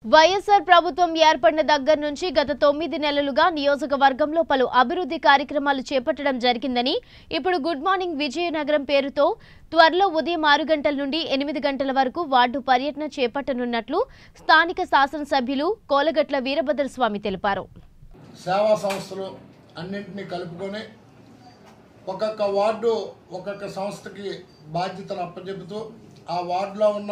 వైఎస్ఆర్ ప్రభుత్వం ఏర్పడిన దగ్గర నుంచి గత తొమ్మిది నెలలుగా నియోజకవర్గంలో పలు అభివృద్ధి కార్యక్రమాలు చేపట్టడం జరిగిందని ఇప్పుడు గుడ్ మార్నింగ్ విజయనగరం పేరుతో త్వరలో ఉదయం ఆరు గంటల నుండి ఎనిమిది గంటల వరకు వార్డు పర్యటన చేపట్టనున్నట్లు స్థానిక శాసనసభ్యులు కోలగట్ల వీరభద్రస్వామి తెలిపారు సేవా సంస్థలు అన్నింటినీ కలుపుకొని ఒక్కొక్క వార్డు ఒక్కొక్క సంస్థకి బాధ్యతలు అప్పచెబుతూ ఆ వార్డులో ఉన్న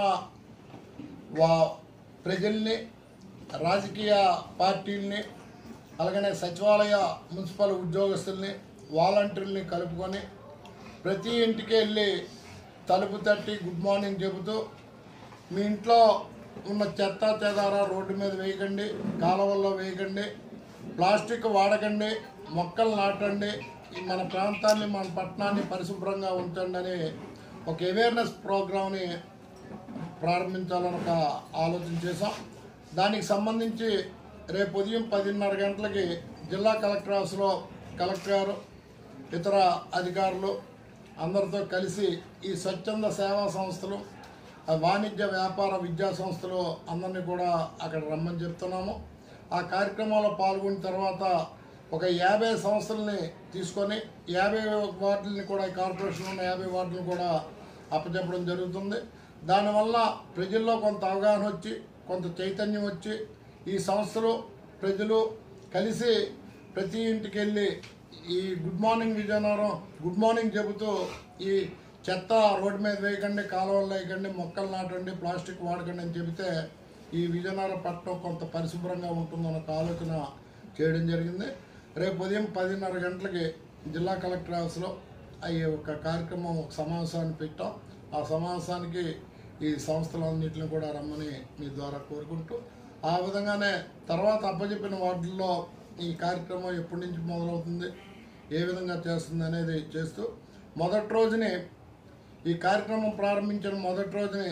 వా ప్రజల్ని రాజకీయ పార్టీల్ని అలాగనే సచివాలయ మున్సిపల్ ఉద్యోగస్తుల్ని వాలంటీర్ని కలుపుకొని ప్రతి ఇంటికి వెళ్ళి తలుపు తట్టి గుడ్ మార్నింగ్ చెబుతూ మీ ఇంట్లో ఉన్న చెత్త చెదార రోడ్డు మీద వేయకండి కాలువల్లో వేయకండి ప్లాస్టిక్ వాడకండి మొక్కలు నాటండి ఈ మన ప్రాంతాన్ని మన పట్టణాన్ని పరిశుభ్రంగా ఉంచండి అని ఒక అవేర్నెస్ ప్రోగ్రామ్ని ప్రారంభించాలని ఒక ఆలోచన చేశాం దానికి సంబంధించి రేపు ఉదయం పదిన్నర గంటలకి జిల్లా కలెక్టర్ హౌస్లో కలెక్టర్ గారు ఇతర అధికారులు అందరితో కలిసి ఈ స్వచ్ఛంద సేవా సంస్థలు ఆ వాణిజ్య వ్యాపార విద్యా సంస్థలు అందరినీ కూడా అక్కడ రమ్మని చెప్తున్నాము ఆ కార్యక్రమంలో పాల్గొన్న తర్వాత ఒక యాభై సంస్థల్ని తీసుకొని యాభై వార్డులని కూడా ఈ కార్పొరేషన్ ఉన్న యాభై వార్డులను కూడా అప్పచెప్పడం జరుగుతుంది దానివల్ల ప్రజల్లో కొంత అవగాహన వచ్చి కొంత చైతన్యం వచ్చి ఈ సంస్థలు ప్రజలు కలిసి ప్రతి ఇంటికి వెళ్ళి ఈ good morning Vizianagaram good morning చెబుతూ ఈ చెత్త రోడ్డు మీద వేయకండి కాలువల్లో వేయకండి మొక్కలు నాటండి ప్లాస్టిక్ వాడకండి అని చెబితే ఈ విజయనగరం పట్టణం కొంత పరిశుభ్రంగా ఉంటుందన్న ఒక ఆలోచన చేయడం జరిగింది రేపు ఉదయం పదిన్నర గంటలకి జిల్లా కలెక్టర్ హౌస్లో ఈ ఒక కార్యక్రమం ఒక సమావేశాన్ని పెట్టాం ఆ సమావేశానికి ఈ సంస్థలన్నింటిని కూడా రమ్మని మీ ద్వారా కోరుకుంటూ ఆ విధంగానే తర్వాత అప్పచెప్పిన వార్డుల్లో ఈ కార్యక్రమం ఎప్పటి నుంచి మొదలవుతుంది ఏ విధంగా చేస్తుంది అనేది చేస్తూ మొదటి రోజుని ఈ కార్యక్రమం ప్రారంభించిన మొదటి రోజుని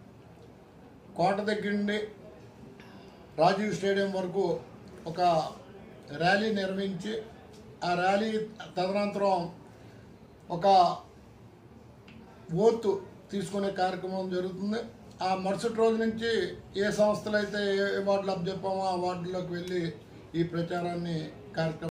కోట దగ్గర నుండి రాజీవ్ స్టేడియం వరకు ఒక ర్యాలీ నిర్వహించి ఆ ర్యాలీ తదనంతరం ఒక ఓతు తీసుకునే కార్యక్రమం జరుగుతుంది ఆ మరుసటి రోజు నుంచి ఏ సంస్థలు అయితే ఏ వార్డులు అప్పచెప్పామో ఆ వార్డులోకి వెళ్ళి ఈ ప్రచారాన్ని కార్యక్రమం